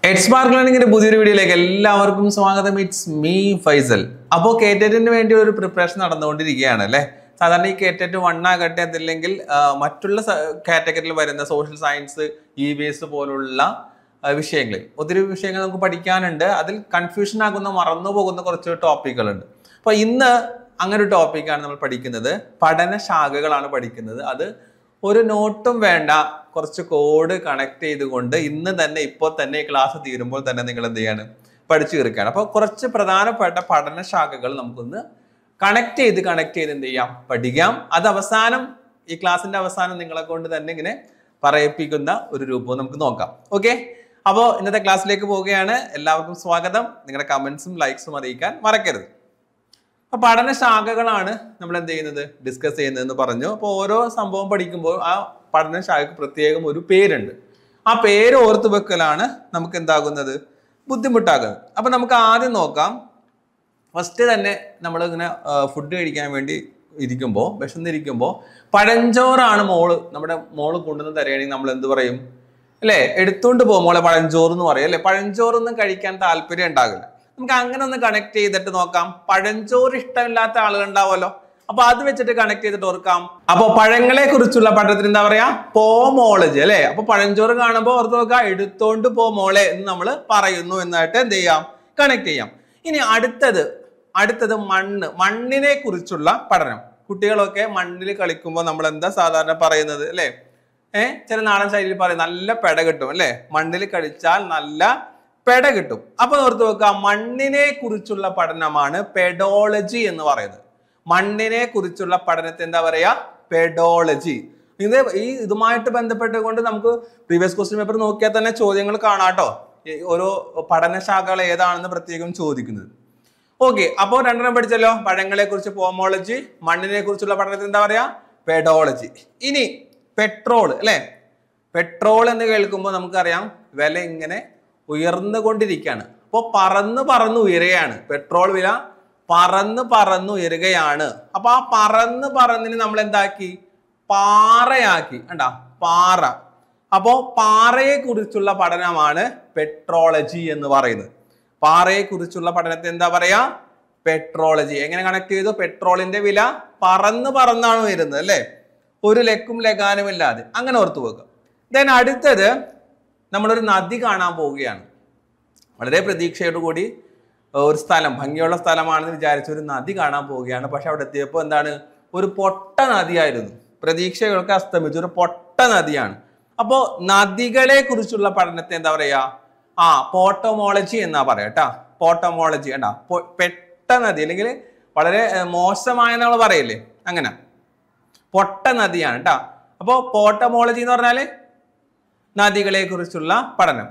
earths mark ലേണിംഗിന്റെ പുതിയൊരു വീഡിയോയിലേക്ക് എല്ലാവർക്കും സ്വാഗതം ഇറ്റ്സ് മീ ഫൈസൽ അപ്പോൾ കേറ്ററ്റിന് വേണ്ടി ഒരു പ്രിപ്പറേഷൻ നടന്നുകൊണ്ടിരിക്കുകയാണ് അല്ലേ സാധാരണ ഈ കേറ്ററ്റ് വൺ ആകട്ടെ അതില്ലെങ്കിൽ ആ, മറ്റുള്ള കാറ്റഗറിയിൽ വരുന്ന social science E V S പോലുള്ള ആ, വിഷയങ്ങളിൽ ഒത്തിരി വിഷയങ്ങൾ നമുക്ക് പഠിക്കാനുണ്ട് അതിൽ കൺഫ്യൂഷൻ ആകുന്ന മറന്നു പോകുന്ന കുറച്ച് ടോപ്പിക്കുകളുണ്ട് അപ്പോൾ ഇന്ന് അങ്ങനെ ഒരു ടോപ്പിക്കാണ് നമ്മൾ പഠിക്കുന്നത് പഠന ശാഖകളാണ് പഠിക്കുന്നത് അത് ഒരു നോട്ടും വേണ്ട കുറച്ച് കോഡ് കണക്ട് ചെയ്തുകൊണ്ട് ഇന്ന് തന്നെ ഇപ്പോൾ തന്നെ ക്ലാസ് തീരുമ്പോൾ തന്നെ നിങ്ങൾ എന്ത് ചെയ്യാണ് പഠിച്ചു തീർക്കുകയാണ് അപ്പോൾ കുറച്ച് പ്രധാനപ്പെട്ട പഠന ശാഖകൾ നമുക്കൊന്ന് കണക്ട് ചെയ്ത് കണക്ട് ചെയ്ത് എന്ത് ചെയ്യാം പഠിക്കാം അത് അവസാനം ഈ ക്ലാസ്സിന്റെ അവസാനം നിങ്ങളെ കൊണ്ട് തന്നെ ഇങ്ങനെ പറയിപ്പിക്കുന്ന ഒരു രൂപവും നമുക്ക് നോക്കാം ഓക്കെ അപ്പോൾ ഇന്നത്തെ ക്ലാസ്സിലേക്ക് പോവുകയാണ് എല്ലാവർക്കും സ്വാഗതം നിങ്ങളുടെ കമന്റ്സും ലൈക്സും അറിയിക്കാൻ മറക്കരുത് അപ്പൊ പഠന ശാഖകളാണ് നമ്മൾ എന്ത് ചെയ്യുന്നത് ഡിസ്കസ് ചെയ്യുന്നതെന്ന് പറഞ്ഞു അപ്പോൾ ഓരോ സംഭവം പഠിക്കുമ്പോൾ ആ പഠന ശാഖയ്ക്ക് പ്രത്യേകം ഒരു പേരുണ്ട് ആ പേര് ഓർത്ത് വെക്കലാണ് നമുക്ക് എന്താകുന്നത് ബുദ്ധിമുട്ടാകുന്നത് അപ്പൊ നമുക്ക് ആദ്യം നോക്കാം ഫസ്റ്റ് തന്നെ നമ്മൾ ഇങ്ങനെ ഫുഡ് കഴിക്കാൻ വേണ്ടി ഇരിക്കുമ്പോൾ വിശന്നിരിക്കുമ്പോൾ പഴഞ്ചോറാണ് മോള് നമ്മുടെ മോള് കൊണ്ടുവന്ന് തരികയാണെങ്കിൽ നമ്മൾ എന്ത് പറയും അല്ലേ എടുത്തുകൊണ്ട് പോകും മോളെ പഴഞ്ചോറ് എന്ന് പറയും അല്ലേ പഴഞ്ചോറൊന്നും കഴിക്കാൻ താല്പര്യം ഉണ്ടാകില്ല നമുക്ക് അങ്ങനെ ഒന്ന് കണക്ട് ചെയ്തിട്ട് നോക്കാം പഴഞ്ചോറ് ഇഷ്ടമില്ലാത്ത ആളുകൾ ഉണ്ടാവുമല്ലോ അപ്പൊ അത് വെച്ചിട്ട് കണക്ട് ചെയ്തിട്ട് ഓർക്കാം അപ്പൊ പഴങ്ങളെ കുറിച്ചുള്ള പഠനത്തിന് എന്താ പറയാ പോമോളജി അല്ലെ അപ്പൊ പഴഞ്ചോറ് കാണുമ്പോൾ ഓർത്ത് നോക്കാം എടുത്തോണ്ട് പോ മോളെ എന്ന് നമ്മൾ പറയുന്നു എന്നായിട്ട് എന്ത് ചെയ്യാം കണക്ട് ചെയ്യാം ഇനി അടുത്തത് അടുത്തത് മണ്ണ് മണ്ണിനെ കുറിച്ചുള്ള പഠനം കുട്ടികളൊക്കെ മണ്ണിൽ കളിക്കുമ്പോൾ നമ്മൾ എന്താ സാധാരണ പറയുന്നത് അല്ലെ ഏഹ് ചില നാടൻ ശൈലിയിൽ പറയും നല്ല പെട കിട്ടും അല്ലെ മണ്ണിൽ കളിച്ചാൽ നല്ല പെട കിട്ടും അപ്പൊ ഓർത്ത് നോക്കുക മണ്ണിനെ കുറിച്ചുള്ള പഠനമാണ് പെഡോളജി എന്ന് പറയുന്നത് മണ്ണിനെ കുറിച്ചുള്ള പഠനത്തെ എന്താ പറയാ പെഡോളജി ഇത് ഈ ഇതുമായിട്ട് ബന്ധപ്പെട്ടുകൊണ്ട് നമുക്ക് പ്രീവിയസ് ക്വസ്റ്റ്യൻ പേപ്പർ നോക്കിയാൽ തന്നെ ചോദ്യങ്ങൾ കാണാട്ടോ ഈ ഓരോ പഠനശാഖകൾ ഏതാണെന്ന് പ്രത്യേകം ചോദിക്കുന്നത് ഓക്കെ അപ്പോൾ രണ്ടെണ്ണം പഠിച്ചല്ലോ പഴങ്ങളെ കുറിച്ച് പോമോളജി മണ്ണിനെ കുറിച്ചുള്ള പഠനത്തിന് എന്താ പറയാ പെഡോളജി ഇനി പെട്രോൾ അല്ലെ പെട്രോൾ എന്ന് കേൾക്കുമ്പോൾ നമുക്കറിയാം വില ഇങ്ങനെ ഉയർന്നുകൊണ്ടിരിക്കുകയാണ് അപ്പോൾ പറന്ന് പറന്ന് ഉയരുകയാണ് പെട്രോൾ വില പറന്ന് പറന്ന് ഉയരുകയാണ് അപ്പൊ ആ പറന്ന് പറന്നിന് നമ്മൾ എന്താക്കി പാറയാക്കി കണ്ടാ പാറ അപ്പോ പാറയെ കുറിച്ചുള്ള പഠനമാണ് പെട്രോളജി എന്ന് പറയുന്നത് പാറയെ കുറിച്ചുള്ള പഠനത്തെ എന്താ പറയാ പെട്രോളജി എങ്ങനെ കണക്ട് ചെയ്തു പെട്രോളിന്റെ വില പറന്ന് പറന്നാണ് വരുന്നത് അല്ലേ ഒരു ലക്കും ലഗാനും ഇല്ലാതെ അങ്ങനെ ഓർത്തു വെക്കുക ദെൻ അടുത്തത് നമ്മളൊരു നദി കാണാൻ പോവുകയാണ് വളരെ പ്രതീക്ഷയോട് കൂടി ഒരു സ്ഥലം ഭംഗിയുള്ള സ്ഥലമാണെന്ന് വിചാരിച്ച ഒരു നദി കാണാൻ പോവുകയാണ് പക്ഷെ അവിടെ എത്തിയപ്പോൾ എന്താണ് ഒരു പൊട്ട നദിയായിരുന്നു പ്രതീക്ഷകൾക്ക് അസ്തമിച്ചു ഒരു പൊട്ട നദിയാണ് അപ്പോൾ നദികളെ കുറിച്ചുള്ള പഠനത്തെ എന്താ പറയാ ആ പോട്ടോമോളജി എന്നാ പറയാ കേട്ടാ പോട്ടോമോളജി കണ്ടാ പൊ- പെട്ട നദി അല്ലെങ്കിൽ വളരെ ഏർ, മോശമായ നമ്മൾ പറയില്ലേ അങ്ങനെ പൊട്ട നദിയാണ് കേട്ടാ അപ്പോ പോട്ടോമോളജി എന്ന് പറഞ്ഞാല് നദികളെ കുറിച്ചുള്ള പഠനം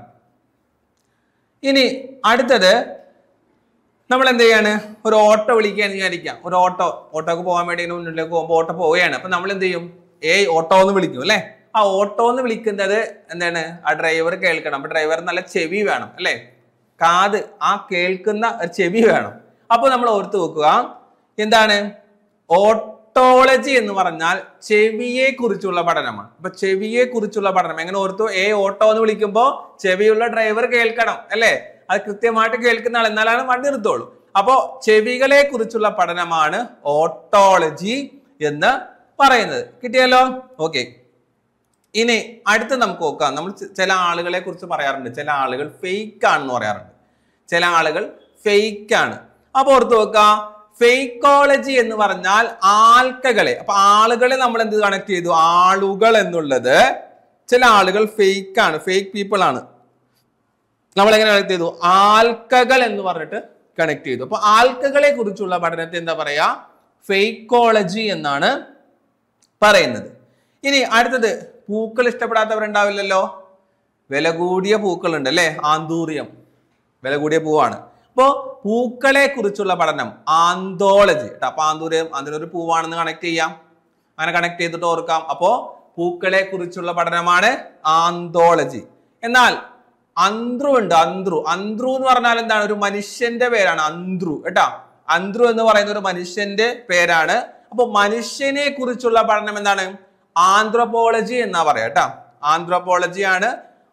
ഇനി അടുത്തത് നമ്മൾ എന്ത് ചെയ്യാണ് ഒരു ഓട്ടോ വിളിക്കുകയെന്ന് വിചാരിക്കാം ഒരു ഓട്ടോ ഓട്ടോക്ക് പോകാൻ വേണ്ടി ഇങ്ങനെ മുന്നിലേക്ക് പോകുമ്പോൾ ഓട്ടോ പോവുകയാണ് അപ്പൊ നമ്മൾ എന്ത് ചെയ്യും ഏയ് ഓട്ടോ എന്ന് വിളിക്കും അല്ലേ ആ ഓട്ടോ എന്ന് വിളിക്കുന്നത് എന്താണ് ആ ഡ്രൈവർ കേൾക്കണം അപ്പൊ ഡ്രൈവർ നല്ല ചെവി വേണം അല്ലേ കാത് ആ കേൾക്കുന്ന ഒരു ചെവി വേണം അപ്പൊ നമ്മൾ ഓർത്ത് വെക്കുക എന്താണ് ഓട്ടോളജി എന്ന് പറഞ്ഞാൽ ചെവിയെ കുറിച്ചുള്ള പഠനമാണ് അപ്പൊ ചെവിയെ കുറിച്ചുള്ള പഠനം എങ്ങനെ ഓർത്തു ഏ ഓട്ടോ എന്ന് വിളിക്കുമ്പോൾ ചെവിയുള്ള ഡ്രൈവർ കേൾക്കണം അല്ലേ അത് കൃത്യമായിട്ട് കേൾക്കുന്ന ആൾ എന്നാലാണ് വണ്ടി നിർത്തുള്ളൂ അപ്പോ ചെവികളെ കുറിച്ചുള്ള പഠനമാണ് ഓട്ടോളജി എന്ന് പറയുന്നത് കിട്ടിയല്ലോ ഓക്കെ ഇനി അടുത്ത് നമുക്ക് നോക്കാം നമ്മൾ ചെ- ചില ആളുകളെ കുറിച്ച് പറയാറുണ്ട് ചില ആളുകൾ ഫേക്ക് ആണെന്ന് പറയാറുണ്ട് ചില ആളുകൾ ഫേക്ക് ആണ് അപ്പൊ ഓർത്ത് നോക്കുക ഫേക്കോളജി എന്ന് പറഞ്ഞാൽ ആൾക്കകളെ അപ്പൊ ആളുകളെ നമ്മൾ എന്ത് കണക്ട് ചെയ്തു ആളുകൾ എന്നുള്ളത് ചില ആളുകൾ ഫേക്ക് ആണ് ഫേക്ക് പീപ്പിൾ ആണ് നമ്മൾ എങ്ങനെ കണക്ട് ചെയ്തു ആൽക്കകൾ എന്ന് പറഞ്ഞിട്ട് കണക്ട് ചെയ്തു അപ്പൊ ആൽക്കകളെ കുറിച്ചുള്ള പഠനത്തെ എന്താ പറയാ ഫേക്കോളജി എന്നാണ് പറയുന്നത് ഇനി അടുത്തത് പൂക്കൾ ഇഷ്ടപ്പെടാത്തവരുണ്ടാവില്ലല്ലോ വില കൂടിയ പൂക്കളുണ്ട് അല്ലേ ആന്തൂറിയം വില കൂടിയ പൂവാണ് അപ്പോ പൂക്കളെ കുറിച്ചുള്ള പഠനം ആന്തോളജി കേട്ടോ അപ്പൊ ആന്തൂറിയം അതിനൊരു പൂവാണെന്ന് കണക്ട് ചെയ്യാം അങ്ങനെ കണക്ട് ചെയ്തിട്ട് ഓർക്കാം അപ്പോ പൂക്കളെ കുറിച്ചുള്ള പഠനമാണ് ആന്തോളജി എന്നാൽ അന്ത്രു ഉണ്ട് അന്ത്രു അന്ത്രു എന്ന് പറഞ്ഞാൽ എന്താണ് ഒരു മനുഷ്യന്റെ പേരാണ് അന്ത്രു കേട്ടാ അന്ത്രു എന്ന് പറയുന്ന ഒരു മനുഷ്യന്റെ പേരാണ് അപ്പൊ മനുഷ്യനെ കുറിച്ചുള്ള പഠനം എന്താണ് ആന്ത്രോപോളജി എന്നാ പറയാ കേട്ടാ ആന്ത്രോപോളജി ആണ്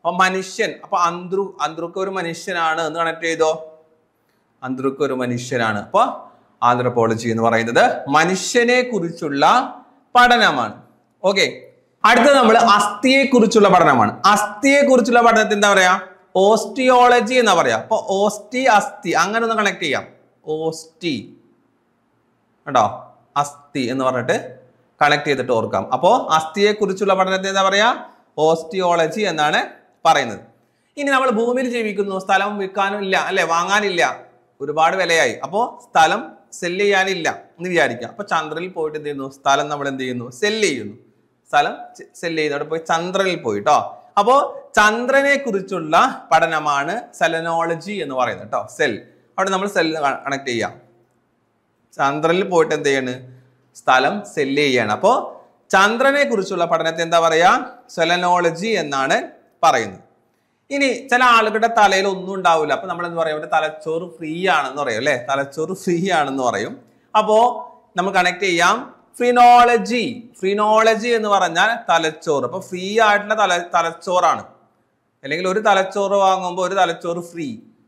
അപ്പൊ മനുഷ്യൻ അപ്പൊ അന്ത്രു അന്ത്രുക്ക് ഒരു മനുഷ്യനാണ് എന്ന് കണക്ട് ചെയ്തോ അന്ത്രുക്ക് ഒരു മനുഷ്യനാണ് അപ്പൊ ആന്ത്രപ്പോളജി എന്ന് പറയുന്നത് മനുഷ്യനെ കുറിച്ചുള്ള പഠനമാണ് ഓക്കെ അടുത്തത് നമ്മൾ അസ്ഥിയെ കുറിച്ചുള്ള പഠനമാണ് അസ്ഥിയെ കുറിച്ചുള്ള പഠനത്തിൽ എന്താ പറയാ ഓസ്റ്റിയോളജി എന്നാ പറയാ അപ്പൊ ഓസ്റ്റി അസ്ഥി അങ്ങനെ ഒന്ന് കണക്ട് ചെയ്യാം ഓസ്റ്റി കേട്ടോ അസ്ഥി എന്ന് പറഞ്ഞിട്ട് കണക്ട് ചെയ്തിട്ട് ഓർക്കാം അപ്പോൾ അസ്ഥിയെ കുറിച്ചുള്ള പഠനത്തെ എന്താ പറയാ ഓസ്റ്റിയോളജി എന്നാണ് പറയുന്നത് ഇനി നമ്മൾ ഭൂമിയിൽ ജീവിക്കുന്നു സ്ഥലം വിൽക്കാനും ഇല്ല അല്ലെ വാങ്ങാനില്ല ഒരുപാട് വിലയായി അപ്പോൾ സ്ഥലം സെല്ല് ചെയ്യാനില്ല എന്ന് വിചാരിക്കാം അപ്പൊ ചന്ദ്രനിൽ പോയിട്ട് എന്ത് ചെയ്യുന്നു സ്ഥലം നമ്മൾ എന്ത് ചെയ്യുന്നു സെല്ല് ചെയ്യുന്നു സ്ഥലം സെല്ല് ചെയ്യുന്നു അവിടെ പോയി ചന്ദ്രനിൽ പോയി കേട്ടോ അപ്പോ ചന്ദ്രനെ കുറിച്ചുള്ള പഠനമാണ് സെലനോളജി എന്ന് പറയുന്നത് കേട്ടോ സെൽ അവിടെ നമ്മൾ സെൽ കണക്ട് ചെയ്യാം ചന്ദ്രനിൽ പോയിട്ട് എന്ത് ചെയ്യാണ് സ്ഥലം സെല്ല് ചെയ്യാണ് അപ്പോൾ ചന്ദ്രനെ കുറിച്ചുള്ള പഠനത്തെ എന്താ പറയാ സെലനോളജി എന്നാണ് പറയുന്നത് ഇനി ചില ആളുകളുടെ തലയിൽ ഒന്നും ഉണ്ടാവില്ല അപ്പൊ നമ്മൾ എന്ത് പറയും അവരുടെ തലച്ചോറ് ഫ്രീ ആണെന്ന് പറയും അല്ലെ തലച്ചോറ് ഫ്രീ ആണെന്ന് പറയും അപ്പോ നമ്മൾ കണക്ട് ചെയ്യാം ഫ്രിനോളജി ഫ്രിനോളജി എന്ന് പറഞ്ഞാൽ തലച്ചോറ് അപ്പൊ ഫ്രീ ആയിട്ടുള്ള തല തലച്ചോറാണ് അല്ലെങ്കിൽ ഒരു തലച്ചോറ് വാങ്ങുമ്പോൾ ഒരു തലച്ചോറ് ഫ്രീ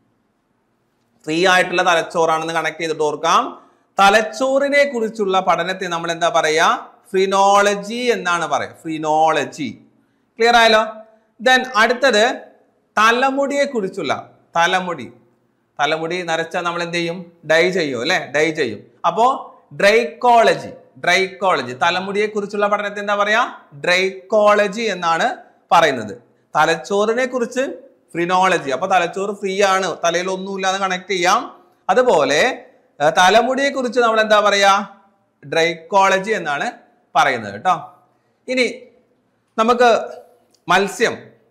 ഫ്രീ ആയിട്ടുള്ള തലച്ചോറാണെന്ന് കണക്ട് ചെയ്തിട്ട് ഓർക്കാം തലച്ചോറിനെ കുറിച്ചുള്ള പഠനത്തെ നമ്മൾ എന്താ പറയാ ഫ്രിനോളജി എന്നാണ് പറയാ ഫ്രിനോളജി ക്ലിയർ ആയല്ലോ ദെൻ അടുത്തത് തലമുടിയെ കുറിച്ചുള്ള തലമുടി തലമുടി നരച്ചാൽ നമ്മൾ എന്ത് ചെയ്യും ഡൈ ചെയ്യും അല്ലെ ഡൈ ചെയ്യും അപ്പോ ഡ്രൈക്കോളജി ഡ്രൈക്കോളജി തലമുടിയെ കുറിച്ചുള്ള പഠനത്തെ എന്താ പറയാ ഡ്രൈക്കോളജി എന്നാണ് പറയുന്നത് തലച്ചോറിനെ കുറിച്ച് ഫ്രിനോളജി അപ്പൊ തലച്ചോറ് ഫ്രീ ആണ് തലയിൽ ഒന്നുമില്ലാതെ കണക്ട് ചെയ്യാം അതുപോലെ ഏർ തലമുടിയെ കുറിച്ച് നമ്മൾ എന്താ പറയാ ഡ്രൈക്കോളജി എന്നാണ് പറയുന്നത് കേട്ടോ ഇനി നമുക്ക് മത്സ്യം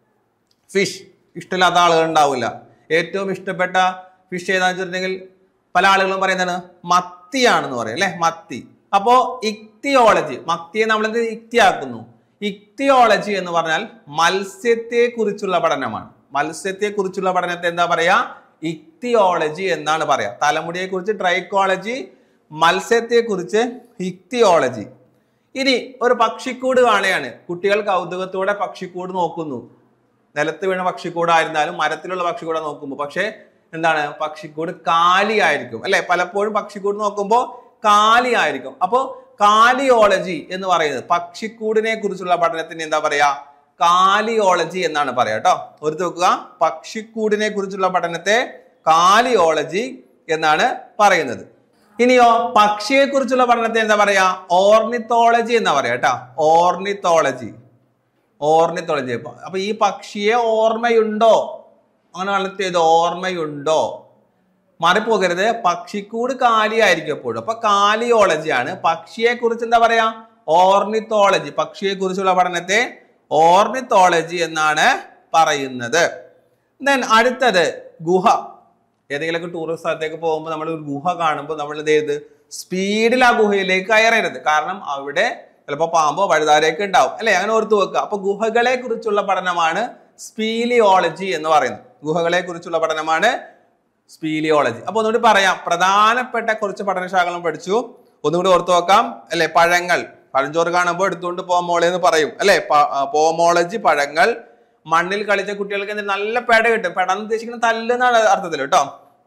ഫിഷ് ഇഷ്ടമില്ലാത്ത ആളുകൾ ഉണ്ടാവില്ല ഏറ്റവും ഇഷ്ടപ്പെട്ട ഫിഷ് ഏതാന്ന് വെച്ചിട്ടുണ്ടെങ്കിൽ പല ആളുകളും പറയുന്നതാണ് മത്തിയാണെന്ന് പറയും അല്ലെ മത്തി അപ്പോ ഇക്തിയോളജി മത്തിയെ നമ്മൾ എന്ത് ഇക്തിയാക്കുന്നു ഇക്തിയോളജി എന്ന് പറഞ്ഞാൽ മത്സ്യത്തെ കുറിച്ചുള്ള പഠനമാണ് മത്സ്യത്തെ കുറിച്ചുള്ള പഠനത്തെ എന്താ പറയാ ഇക്തിയോളജി എന്നാണ് പറയാ തലമുടിയെ കുറിച്ച് ട്രൈക്കോളജി മത്സ്യത്തെ കുറിച്ച് ഇക്തിയോളജി ഇനി ഒരു പക്ഷിക്കൂട് കാണുകയാണ് കുട്ടികൾ കൗതുകത്തോടെ പക്ഷിക്കൂട് നോക്കുന്നു നിലത്ത് വീണ പക്ഷിക്കൂടായിരുന്നാലും മരത്തിലുള്ള പക്ഷിക്കൂടെ നോക്കുമ്പോൾ പക്ഷേ എന്താണ് പക്ഷിക്കൂട് കാലിയായിരിക്കും അല്ലെ പലപ്പോഴും പക്ഷിക്കൂട് നോക്കുമ്പോൾ കാലിയായിരിക്കും അപ്പോൾ കാലിയോളജി എന്ന് പറയുന്നത് പക്ഷിക്കൂടിനെ കുറിച്ചുള്ള പഠനത്തിന് എന്താ പറയാ കാലിയോളജി എന്നാണ് പറയാ കേട്ടോ ഒരു നോക്കുക പക്ഷിക്കൂടിനെ കുറിച്ചുള്ള പഠനത്തെ കാലിയോളജി എന്നാണ് പറയുന്നത് ഇനിയോ പക്ഷിയെ കുറിച്ചുള്ള പഠനത്തെ എന്താ പറയാ ഓർണിത്തോളജി എന്നാ പറയാ കേട്ടോ ഓർണിത്തോളജി ഓർണിത്തോളജി അപ്പൊ ഈ പക്ഷിയെ ഓർമ്മയുണ്ടോ അങ്ങനെ കണക്ട് ചെയ്ത് ഓർമ്മയുണ്ടോ മാറിപ്പോകരുത് പക്ഷിക്കൂട് കാലിയായിരിക്കും എപ്പോഴും അപ്പൊ കാലിയോളജിയാണ് പക്ഷിയെ കുറിച്ച് എന്താ പറയാ ഓർണിത്തോളജി പക്ഷിയെ കുറിച്ചുള്ള പഠനത്തെ ഓർണിത്തോളജി എന്നാണ് പറയുന്നത് ദെൻ അടുത്തത് ഗുഹ ഏതെങ്കിലുമൊക്കെ ടൂറിസ്റ്റ് സ്ഥലത്തേക്ക് പോകുമ്പോൾ നമ്മൾ ഒരു ഗുഹ കാണുമ്പോൾ നമ്മൾ എന്ത് ചെയ്ത് സ്പീഡിൽ ആ ഗുഹയിലേക്ക് കയറരുത് കാരണം അവിടെ ചിലപ്പോൾ പാമ്പോ വഴുതാരയൊക്കെ ഉണ്ടാവും അല്ലെ അങ്ങനെ ഓർത്ത് വെക്കുക അപ്പൊ ഗുഹകളെ കുറിച്ചുള്ള പഠനമാണ് സ്പീലിയോളജി എന്ന് പറയുന്നത് ഗുഹകളെ കുറിച്ചുള്ള പഠനമാണ് സ്പീലിയോളജി അപ്പൊ ഒന്നുകൂടി പറയാം പ്രധാനപ്പെട്ട കുറച്ച് പഠനശാഖകളും പഠിച്ചു ഒന്നുകൂടി ഓർത്ത് വെക്കാം അല്ലെ പഴങ്ങൾ പഴഞ്ചോറ് കാണുമ്പോൾ എടുത്തുകൊണ്ട് പോമോളെ എന്ന് പറയും അല്ലെ പോമോളജി പഴങ്ങൾ മണ്ണിൽ കളിച്ച കുട്ടികൾക്ക് എന്ത് നല്ല പെട കിട്ടും പെട എന്ന് ഉദ്ദേശിക്കുന്നത് തല്ലെന്നാണ് അർത്ഥത്തിൽ കേട്ടോ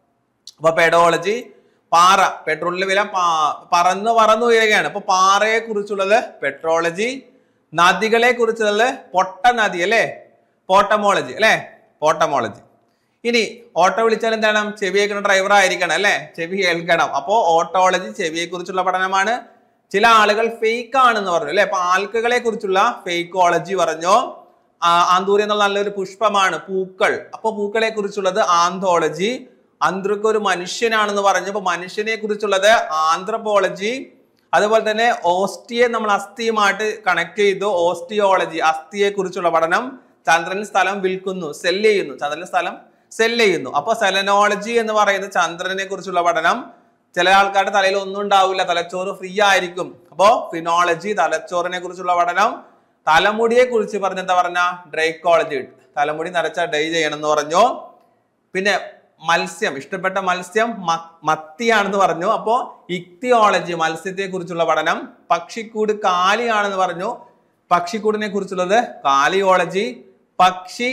അപ്പൊ പെഡോളജി പാറ പെട്രോളിന്റെ വില പാ- പറന്ന് പറന്ന് ഉയരുകയാണ് അപ്പൊ പാറയെ കുറിച്ചുള്ളത് പെട്രോളജി നദികളെ കുറിച്ചുള്ളത് പൊട്ട നദി അല്ലേ പോട്ടമോളജി അല്ലേ പോട്ടമോളജി ഇനി ഓട്ടോ വിളിച്ചാൽ എന്താണ് ചെവി കേൾക്കുന്ന ഡ്രൈവർ ആയിരിക്കണം അല്ലേ ചെവി കേൾക്കണം അപ്പോ ഓട്ടോളജി ചെവിയെ കുറിച്ചുള്ള പഠനമാണ് ചില ആളുകൾ ഫേക്ക് ആണെന്ന് പറഞ്ഞു അല്ലെ അപ്പൊ ആൽക്കുകളെ കുറിച്ചുള്ള ഫേക്കോളജി പറഞ്ഞു ആ, ആന്തൂരി എന്നുള്ള നല്ലൊരു പുഷ്പമാണ് പൂക്കൾ അപ്പൊ പൂക്കളെ കുറിച്ചുള്ളത് ആന്തോളജി അന്ത്രക്ക് ഒരു മനുഷ്യനാണെന്ന് പറഞ്ഞപ്പോ മനുഷ്യനെ കുറിച്ചുള്ളത് ആന്ത്രപ്പോളജി അതുപോലെ തന്നെ ഓസ്റ്റിയെ നമ്മൾ അസ്ഥിയുമായിട്ട് കണക്ട് ചെയ്തു ഓസ്റ്റിയോളജി അസ്ഥിയെ കുറിച്ചുള്ള പഠനം ചന്ദ്രൻ സ്ഥലം വിൽക്കുന്നു സെല് ചെയ്യുന്നു ചന്ദ്രൻ സ്ഥലം സെല് ചെയ്യുന്നു അപ്പൊ സെലനോളജി എന്ന് പറയുന്നത് ചന്ദ്രനെ കുറിച്ചുള്ള പഠനം ചില ആൾക്കാരുടെ തലയിൽ ഒന്നും ഉണ്ടാവില്ല തലച്ചോറ് ഫ്രീ ആയിരിക്കും അപ്പോ ഫിനോളജി തലച്ചോറിനെ കുറിച്ചുള്ള പഠനം തലമുടിയെ കുറിച്ച് പറഞ്ഞ എന്താ പറഞ്ഞ ഡ്രൈക്കോളജി തലമുടി നരച്ച ഡൈ ചെയ്യണം എന്ന് പറഞ്ഞു പിന്നെ മത്സ്യം ഇഷ്ടപ്പെട്ട മത്സ്യം മ- മത്തിയാണെന്ന് പറഞ്ഞു അപ്പോ ഇക്തിയോളജി മത്സ്യത്തെ കുറിച്ചുള്ള പഠനം പക്ഷിക്കൂട് കാലിയാണെന്ന് പറഞ്ഞു പക്ഷിക്കൂടിനെ കുറിച്ചുള്ളത് കാലിയോളജി പക്ഷി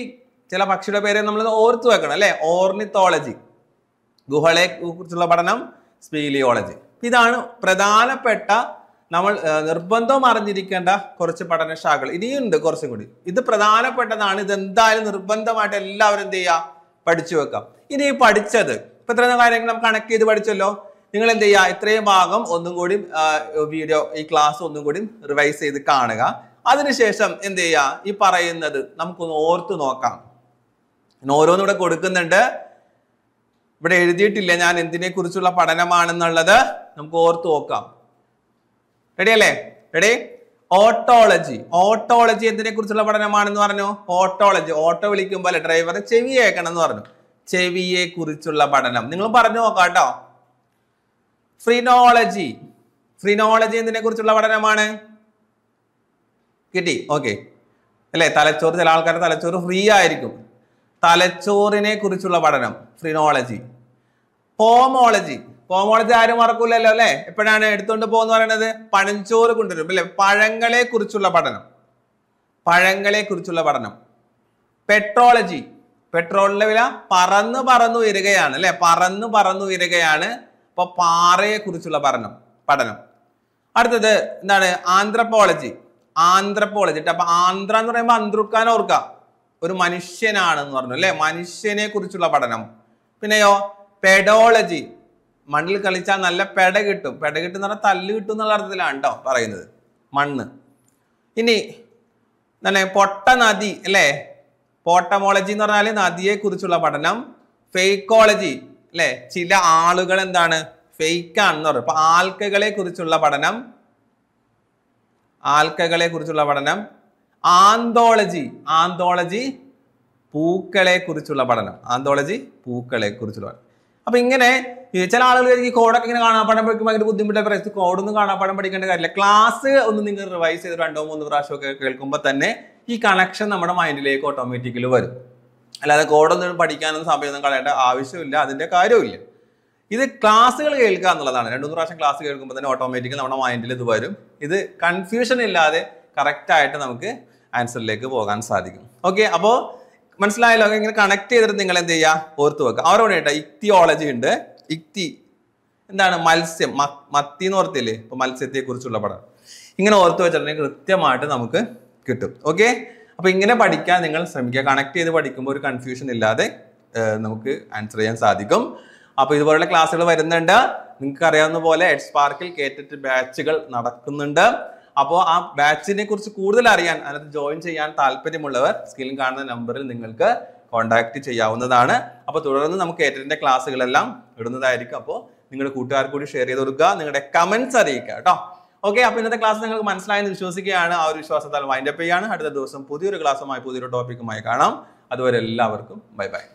ചില പക്ഷിയുടെ പേര് നമ്മൾ ഓർത്തു വെക്കണം അല്ലെ ഓർണിത്തോളജി ഗുഹകളെ കുറിച്ചുള്ള പഠനം സ്പീലിയോളജി ഇതാണ് പ്രധാനപ്പെട്ട നമ്മൾ ആ, നിർബന്ധവും അറിഞ്ഞിരിക്കേണ്ട കുറച്ച് പഠനശാഖകൾ ഇനിയുണ്ട് കുറച്ചും കൂടി ഇത് പ്രധാനപ്പെട്ടതാണ് ഇത് എന്തായാലും നിർബന്ധമായിട്ട് എല്ലാവരും എന്ത് ചെയ്യുക പഠിച്ചു വെക്കാം ഇനി ഈ പഠിച്ചത് ഇപ്പൊ ഇത്രയും കാര്യങ്ങൾ നമുക്ക് കണക്ട് ചെയ്ത് പഠിച്ചല്ലോ നിങ്ങൾ എന്ത് ചെയ്യുക ഇത്രയും ഭാഗം ഒന്നും കൂടി വീഡിയോ ഈ ക്ലാസ് ഒന്നും കൂടി റിവൈസ് ചെയ്ത് കാണുക അതിനുശേഷം എന്ത് ചെയ്യുക ഈ പറയുന്നത് നമുക്കൊന്ന് ഓർത്ത് നോക്കാം ഞാൻ ഓരോന്നും ഇവിടെ കൊടുക്കുന്നുണ്ട് ഇവിടെ എഴുതിയിട്ടില്ല ഞാൻ എന്തിനെ കുറിച്ചുള്ള പഠനമാണെന്നുള്ളത് നമുക്ക് ഓർത്ത് നോക്കാം റെഡി അല്ലേ റെഡി ഓട്ടോളജി ഓട്ടോളജി എന്തിനെ കുറിച്ചുള്ള പഠനമാണെന്ന് പറഞ്ഞു ഓട്ടോളജി ഓട്ടോ വിളിക്കുമ്പോൾ അല്ലെ ഡ്രൈവറെ ചെവി കേൾക്കണം എന്ന് പറഞ്ഞു ചെവിയെ കുറിച്ചുള്ള പഠനം നിങ്ങൾ പറഞ്ഞു നോക്കാം കേട്ടോ ഫ്രിനോളജി ഫ്രിനോളജി എന്തിനെ കുറിച്ചുള്ള പഠനമാണ് കിട്ടി ഓക്കെ അല്ലേ തലച്ചോറ് ചില ആൾക്കാരുടെ തലച്ചോറ് ഫ്രീ ആയിരിക്കും തലച്ചോറിനെ കുറിച്ചുള്ള പഠനം ഫ്രിനോളജി പോമോളജി പോമോളജി ആരും മറക്കൂലല്ലോ അല്ലെ എപ്പോഴാണ് എടുത്തുകൊണ്ട് പോകുന്ന പറയുന്നത് പഴഞ്ചോറ് കൊണ്ടുവരും അല്ലെ പഴങ്ങളെ കുറിച്ചുള്ള പഠനം പഴങ്ങളെ കുറിച്ചുള്ള പഠനം പെട്രോളജി പെട്രോളിന്റെ വില പറന്ന് പറന്നു ഉയരുകയാണ് അല്ലെ പറന്ന് പറന്നു ഉയരുകയാണ് അപ്പൊ പാറയെ കുറിച്ചുള്ള പഠനം പഠനം അടുത്തത് എന്താണ് ആന്ത്രപ്പോളജി ആന്ത്രപ്പോളജി അപ്പൊ ആന്ധ്ര എന്ന് പറയുമ്പോൾ അന്ത്രുക്കാൻ ഓർക്കാം ഒരു മനുഷ്യനാണെന്ന് പറഞ്ഞു അല്ലെ മനുഷ്യനെ കുറിച്ചുള്ള പഠനം പിന്നെയോ പെഡോളജി മണ്ണിൽ കളിച്ചാൽ നല്ല പെട കിട്ടും പെട കിട്ടും എന്ന് പറഞ്ഞാൽ തല്ല് കിട്ടും എന്നുള്ള അർത്ഥത്തിലാണ് കേട്ടോ പറയുന്നത് മണ്ണ് ഇനി എന്താണ് പൊട്ട നദി അല്ലേ പോട്ടമോളജി എന്ന് പറഞ്ഞാൽ നദിയെ കുറിച്ചുള്ള പഠനം ഫേക്കോളജി അല്ലെ ചില ആളുകൾ എന്താണ് ഫേക്ക് ആണെന്ന് പറയും അപ്പൊ ആൽക്കകളെ കുറിച്ചുള്ള പഠനം ആൽക്കകളെ കുറിച്ചുള്ള പഠനം ആന്തോളജി ആന്തോളജി പൂക്കളെ കുറിച്ചുള്ള പഠനം ആന്തോളജി പൂക്കളെ കുറിച്ചുള്ള പഠനം അപ്പൊ ഇങ്ങനെ ഈ ചില ആളുകൾ ഈ കോഡൊക്കെ ഇങ്ങനെ കാണാപ്പാടം പഠിക്കുമ്പോൾ ഭയങ്കര ബുദ്ധിമുട്ടായി പറയും കോഡൊന്നും കാണാപ്പാടം പഠിക്കേണ്ട കാര്യമില്ല ക്ലാസ് ഒന്ന് നിങ്ങൾ റിവൈസ് ചെയ്ത് രണ്ടോ മൂന്നോ പ്രാവശ്യം ഒക്കെ കേൾക്കുമ്പോൾ തന്നെ ഈ കണക്ഷൻ നമ്മുടെ മൈൻഡിലേക്ക് ഓട്ടോമാറ്റിക്കലി വരും അല്ലാതെ കോഡൊന്നും പഠിക്കാനൊന്നും സമയമൊന്നും കളയേണ്ട ആവശ്യമില്ല അതിന്റെ കാര്യമില്ല ഇത് ക്ലാസ്സുകൾ കേൾക്കുക എന്നുള്ളതാണ് രണ്ടു മൂന്ന് പ്രാവശ്യം ക്ലാസ് കേൾക്കുമ്പോൾ തന്നെ ഓട്ടോമാറ്റിക്കലി നമ്മുടെ മൈൻഡിൽ ഇത് വരും ഇത് കൺഫ്യൂഷൻ ഇല്ലാതെ കറക്റ്റ് ആയിട്ട് നമുക്ക് ആൻസറിലേക്ക് പോകാൻ സാധിക്കും ഓക്കെ അപ്പോൾ മനസ്സിലായല്ലോ ഇങ്ങനെ കണക്ട് ചെയ്തിട്ട് നിങ്ങൾ എന്ത് ചെയ്യുക ഓർത്ത് വെക്കുക അവരോട് കേട്ടോ ഇക്തിയോളജി ഉണ്ട് ഇക്തി എന്താണ് മത്സ്യം മ- മത്തി എന്ന് ഓർത്തില്ലേ ഇപ്പൊ മത്സ്യത്തെ കുറിച്ചുള്ള പഠനം ഇങ്ങനെ ഓർത്ത് വെച്ചിട്ടുണ്ടെങ്കിൽ കൃത്യമായിട്ട് നമുക്ക് കിട്ടും ഓക്കെ അപ്പൊ ഇങ്ങനെ പഠിക്കാൻ നിങ്ങൾ ശ്രമിക്കുക കണക്ട് ചെയ്ത് പഠിക്കുമ്പോൾ ഒരു കൺഫ്യൂഷൻ ഇല്ലാതെ ഏഹ്, നമുക്ക് ആൻസർ ചെയ്യാൻ സാധിക്കും അപ്പൊ ഇതുപോലുള്ള ക്ലാസ്സുകൾ വരുന്നുണ്ട് നിങ്ങൾക്ക് അറിയാവുന്ന പോലെ എഡ് സ്പാർക്കിൽ കേട്ടിട്ട് ബാച്ചുകൾ നടക്കുന്നുണ്ട് അപ്പോൾ ആ ബാച്ചിനെ കുറിച്ച് കൂടുതൽ അറിയാൻ അതിനകത്ത് ജോയിൻ ചെയ്യാൻ താല്പര്യമുള്ളവർ സ്ക്രീനിൽ കാണുന്ന നമ്പറിൽ നിങ്ങൾക്ക് കോൺടാക്ട് ചെയ്യാവുന്നതാണ് അപ്പോൾ തുടർന്ന് നമുക്ക് ഏറ്റത്തിന്റെ ക്ലാസ്സുകളെല്ലാം ഇടുന്നതായിരിക്കും അപ്പോൾ നിങ്ങളുടെ കൂട്ടുകാർക്ക് കൂടി ഷെയർ ചെയ്ത് കൊടുക്കുക നിങ്ങളുടെ കമന്റ്സ് അറിയിക്കുക കേട്ടോ ഓക്കെ അപ്പോൾ ഇന്നത്തെ ക്ലാസ് നിങ്ങൾക്ക് മനസ്സിലായെന്ന് വിശ്വസിക്കുകയാണ് ആ ഒരു വിശ്വാസത്താൽ വൈൻഡപ്പ് ചെയ്യാണ് അടുത്ത ദിവസം പുതിയൊരു ക്ലാസ്സുമായി പുതിയൊരു ടോപ്പിക്കുമായി കാണാം അതുവരെ എല്ലാവർക്കും ബൈ ബൈ